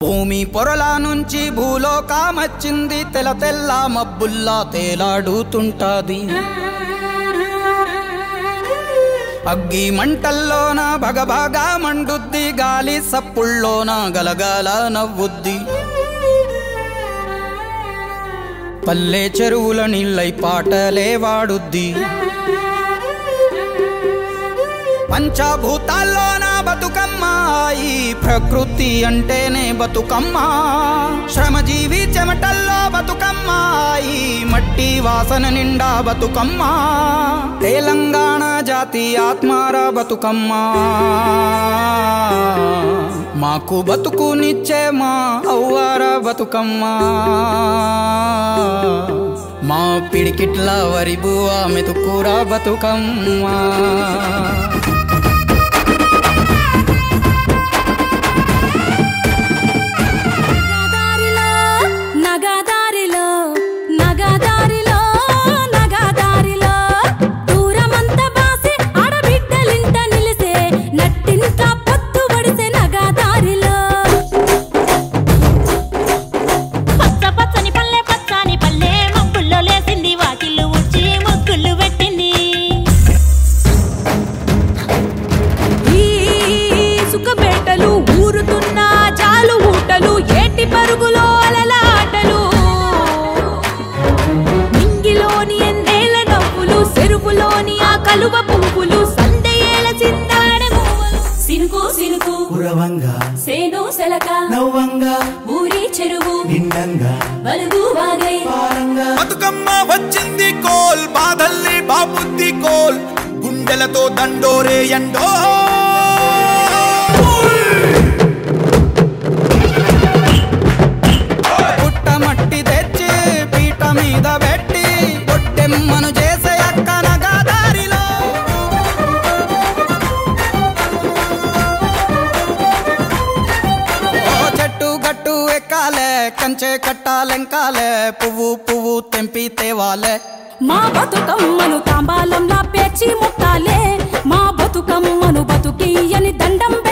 భూమి పొరల నుంచి భూలోకమచ్చింది తెల తెల్ల మబ్బుల్లా తేలాడుతుంటాది అగ్గి మంటల్లోన భగభగా మండుద్ది గాలి సప్పుల్లోన గలగల నవ్వుద్ది పల్లె చెరువుల నీళ్ళై పాటలే వాడుద్ది పంచభూతాల్లోన బతుకమ్మ ఈ ప్రకృతి అంటేనే బతుకమ్మ శ్రమజీవి చెమటల్లో బతుకమ్మ ఈ మట్టి వాసన నిండా బతుకమ్మ తెలంగాణ జాతి ఆత్మార బతుకమ్మ మాకు బతుకునిచ్చే మా అవ్వార బతుకమ్మ మా పిడికిట్ల వరి బువ్వ మెతుకురా బతుకమ్మ నగదారిలో నగదారిలో నగదారిలో దూరమంత బాసి ఆడబిడ్డలింట నిలిసే నట్టింట పొత్తు పడిసే నగదారిలో పచ్చ పచ్చని పల్లె పచ్చని పల్లె మబ్బుల్లో లేసింది వాకిళ్ళు ఊడ్చి ముగ్గులు పెట్టింది ఈ సుఖబేటలు ఊరుతున్న చాలు ఊటలు ఏటి పరుగులో అలలాటలు నింగిలోని ఎన్నేల నవ్వులు చెరువులోని ఆ కలువ పువ్వులు సందయేల చిందాడ మువ్వలు సినుకు సినుకు కురవంగా సేను సెలక నవ్వంగా ఊరి చెరువు నిండంగా బలుగు వాగై పారంగా బతుకమ్మ వచ్చింది కోల్ బాధల్ని బాబుద్ది కోల్ గుండెలతో దండోరే ఎండో పుట్టమట్టి తెచ్చి పీట మీద పెట్టి పొట్టెమ్మను చేసే అక్క నగదారిలో ఓ చెట్టు గట్టు ఎక్కాలే కంచె కట్టాలెంకాలే పువ్వు పువ్వు తెంపి తేవాలే మా బతుకమ్మను తాంబాలంలా పేర్చి ముట్టాలే మా బతుకమ్మను బతుకియని దండం